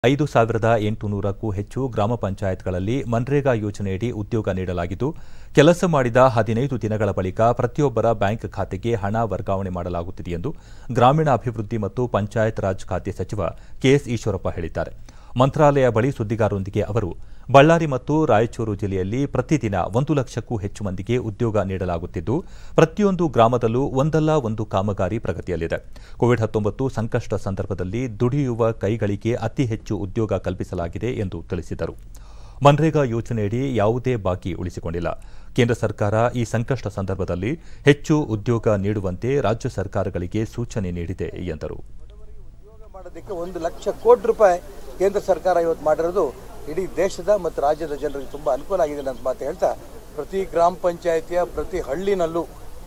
ಐದು ಸಾವಿರದ ಎಂಟುನೂರಕ್ಕೂ ಹೆಚ್ಚು ಗ್ರಾಮ ಪಂಚಾಯತ್ಗಳಲ್ಲಿ ಮನ್ರೇಗಾ ಯೋಜನೆಯಡಿ ಉದ್ಯೋಗ ನೀಡಲಾಗಿದ್ದು ಕೆಲಸ ಮಾಡಿದ ಹದಿನೈದು ದಿನಗಳ ಬಳಿಕ ಪ್ರತಿಯೊಬ್ಬರ ಬ್ಯಾಂಕ್ ಖಾತೆಗೆ ಹಣ ವರ್ಗಾವಣೆ ಮಾಡಲಾಗುತ್ತಿದೆ ಎಂದು ಗ್ರಾಮೀಣಾಭಿವೃದ್ಧಿ ಮತ್ತು ಪಂಚಾಯತ್ ರಾಜ್ ಖಾತೆ ಸಚಿವ ಕೆಎಸ್ ಈಶ್ವರಪ್ಪ ಹೇಳಿದ್ದಾರೆ ಮಂತ್ರಾಲಯ ಬಳಿ ಸುದ್ದಿಗಾರರೊಂದಿಗೆ ಅವರು ಬಳ್ಳಾರಿ ಮತ್ತು ರಾಯಚೂರು ಜಿಲ್ಲೆಯಲ್ಲಿ ಪ್ರತಿದಿನ ಒಂದು ಲಕ್ಷಕ್ಕೂ ಹೆಚ್ಚು ಮಂದಿಗೆ ಉದ್ಯೋಗ ನೀಡಲಾಗುತ್ತಿದ್ದು ಪ್ರತಿಯೊಂದು ಗ್ರಾಮದಲ್ಲೂ ಒಂದಲ್ಲ ಒಂದು ಕಾಮಗಾರಿ ಪ್ರಗತಿಯಲ್ಲಿದೆ ಕೋವಿಡ್ ಹತ್ತೊಂಬತ್ತು ಸಂಕಷ್ಟ ಸಂದರ್ಭದಲ್ಲಿ ದುಡಿಯುವ ಕೈಗಳಿಗೆ ಅತಿ ಹೆಚ್ಚು ಉದ್ಯೋಗ ಕಲ್ಪಿಸಲಾಗಿದೆ ಎಂದು ತಿಳಿಸಿದರು ಮನ್ರೇಗಾ ಯೋಜನೆಯಡಿ ಯಾವುದೇ ಬಾಕಿ ಉಳಿಸಿಕೊಂಡಿಲ್ಲ ಕೇಂದ್ರ ಸರ್ಕಾರ ಈ ಸಂಕಷ್ಟ ಸಂದರ್ಭದಲ್ಲಿ ಹೆಚ್ಚು ಉದ್ಯೋಗ ನೀಡುವಂತೆ ರಾಜ್ಯ ಸರ್ಕಾರಗಳಿಗೆ ಸೂಚನೆ ನೀಡಿದೆ ಎಂದರು ಉದ್ಯೋಗ ಮಾಡೋದಕ್ಕೆ ಒಂದು ಲಕ್ಷ ಕೋಟಿ ರೂಪಾಯಿ ಕೇಂದ್ರ ಸರ್ಕಾರ ಇವತ್ತು ಮಾಡಿರೋದು ಇಡೀ ದೇಶದ ಮತ್ತು ರಾಜ್ಯದ ಜನರಿಗೆ ತುಂಬ ಅನುಕೂಲ ಆಗಿದೆ ಅಂತ ಮಾತು ಹೇಳ್ತಾ ಪ್ರತಿ ಗ್ರಾಮ ಪಂಚಾಯಿತಿಯ ಪ್ರತಿ ಹಳ್ಳಿನಲ್ಲೂ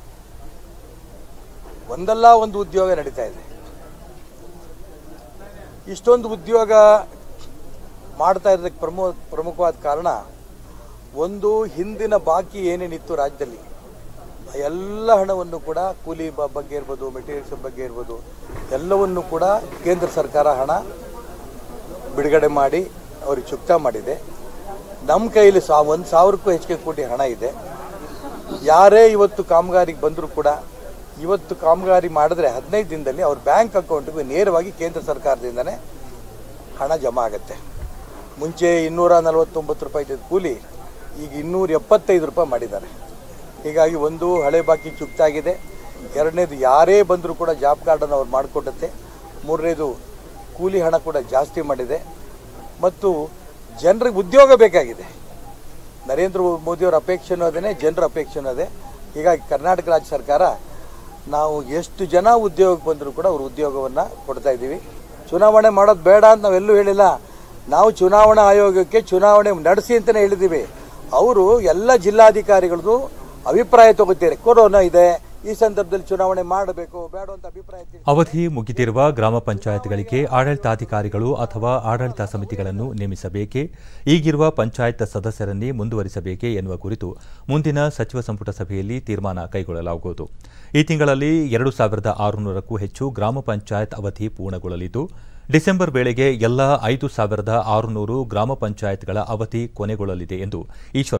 ಒಂದಲ್ಲ ಒಂದು ಉದ್ಯೋಗ ನಡೀತಾ ಇದೆ ಇಷ್ಟೊಂದು ಉದ್ಯೋಗ ಮಾಡ್ತಾ ಇರೋದಕ್ಕೆ ಪ್ರಮುಖ ಪ್ರಮುಖವಾದ ಕಾರಣ ಒಂದು ಹಿಂದಿನ ಬಾಕಿ ಏನೇನಿತ್ತು ರಾಜ್ಯದಲ್ಲಿ ಆ ಎಲ್ಲ ಹಣವನ್ನು ಕೂಡ ಕೂಲಿ ಬ- ಬಗ್ಗೆ ಇರ್ಬೋದು ಮೆಟೀರಿಯಲ್ಸ್ ಬಗ್ಗೆ ಇರ್ಬೋದು ಎಲ್ಲವನ್ನು ಕೂಡ ಕೇಂದ್ರ ಸರ್ಕಾರ ಹಣ ಬಿಡುಗಡೆ ಮಾಡಿ ಅವ್ರಿಗೆ ಚುಕ್ತಾ ಮಾಡಿದೆ ನಮ್ಮ ಕೈಲಿ ಸಾ ಒಂದು ಸಾವಿರಕ್ಕೂ ಹೆಚ್ಚಿಗೆ ಕೋಟಿ ಹಣ ಇದೆ ಯಾರೇ ಇವತ್ತು ಕಾಮಗಾರಿಗೆ ಬಂದರೂ ಕೂಡ ಇವತ್ತು ಕಾಮಗಾರಿ ಮಾಡಿದ್ರೆ ಹದಿನೈದು ದಿನದಲ್ಲಿ ಅವ್ರ ಬ್ಯಾಂಕ್ ಅಕೌಂಟ್ಗೆ ನೇರವಾಗಿ ಕೇಂದ್ರ ಸರ್ಕಾರದಿಂದನೇ ಹಣ ಜಮಾ ಆಗುತ್ತೆ ಮುಂಚೆ ಇನ್ನೂರ ನಲವತ್ತೊಂಬತ್ತು ರೂಪಾಯಿ ಇದ್ದಿದ್ದ ಕೂಲಿ ಈಗ ಇನ್ನೂರ ಎಪ್ಪತ್ತೈದು ರೂಪಾಯಿ ಮಾಡಿದ್ದಾರೆ ಹೀಗಾಗಿ ಒಂದು ಹಳೆ ಬಾಕಿ ಚುಕ್ತಾಗಿದೆ ಎರಡನೇದು ಯಾರೇ ಬಂದರೂ ಕೂಡ ಜಾಬ್ ಕಾರ್ಡನ್ನು ಅವ್ರು ಮಾಡಿಕೊಡುತ್ತೆ ಮೂರನೇದು ಕೂಲಿ ಹಣ ಕೂಡ ಜಾಸ್ತಿ ಮಾಡಿದೆ ಮತ್ತು ಜನರಿಗೆ ಉದ್ಯೋಗ ಬೇಕಾಗಿದೆ ನರೇಂದ್ರ ಮೋದಿಯವರ ಅಪೇಕ್ಷೆನೂ ಅದೇ ಜನರ ಅಪೇಕ್ಷೆನೂ ಅದೇ ಹೀಗಾಗಿ ಕರ್ನಾಟಕ ರಾಜ್ಯ ಸರ್ಕಾರ ನಾವು ಎಷ್ಟು ಜನ ಉದ್ಯೋಗಕ್ಕೆ ಬಂದರೂ ಕೂಡ ಅವ್ರ ಉದ್ಯೋಗವನ್ನು ಕೊಡ್ತಾ ಇದ್ದೀವಿ ಚುನಾವಣೆ ಮಾಡೋದು ಬೇಡ ಅಂತ ನಾವೆಲ್ಲೂ ಹೇಳಿಲ್ಲ ನಾವು ಚುನಾವಣಾ ಆಯೋಗಕ್ಕೆ ಚುನಾವಣೆ ನಡೆಸಿ ಅಂತಲೇ ಹೇಳಿದ್ದೀವಿ ಅವರು ಎಲ್ಲ ಜಿಲ್ಲಾಧಿಕಾರಿಗಳದ್ದು ಅಭಿಪ್ರಾಯ ತಗೋತಾರೆ ಕೊರೋನಾ ಇದೆ ಈ ಸಂದರ್ಭದಲ್ಲಿ ಚುನಾವಣೆ ಮಾಡಬೇಕು ಬೇಡ ಅಂತ ಅಭಿಪ್ರಾಯ ತಿಳಿಸಿ ಅವಧಿ ಮುಗಿದಿರುವ ಗ್ರಾಮ ಪಂಚಾಯತ್ಗಳಿಗೆ ಆಡಳಿತಾಧಿಕಾರಿಗಳು ಅಥವಾ ಆಡಳಿತ ಸಮಿತಿಗಳನ್ನು ನೇಮಿಸಬೇಕೇ ಈಗಿರುವ ಪಂಚಾಯತ್ ಸದಸ್ಯರನ್ನೇ ಮುಂದುವರಿಸಬೇಕೇ ಎನ್ನುವ ಕುರಿತು ಮುಂದಿನ ಸಚಿವ ಸಂಪುಟ ಸಭೆಯಲ್ಲಿ ತೀರ್ಮಾನ ಕೈಗೊಳ್ಳಲಾಗುವುದು ಈ ತಿಂಗಳಲ್ಲಿ ಎರಡು ಸಾವಿರದ ಆರುನೂರಕ್ಕೂ ಹೆಚ್ಚು ಗ್ರಾಮ ಪಂಚಾಯತ್ ಅವಧಿ ಪೂರ್ಣಗೊಳ್ಳಲಿದ್ದು ಡಿಸೆಂಬರ್ ವೇಳೆಗೆ ಎಲ್ಲ ಐದು ಸಾವಿರದ ಆರುನೂರು ಗ್ರಾಮ ಪಂಚಾಯತ್ಗಳ ಅವಧಿ ಕೊನೆಗೊಳ್ಳಲಿದೆ ಎಂದು ಈಶ್ವರ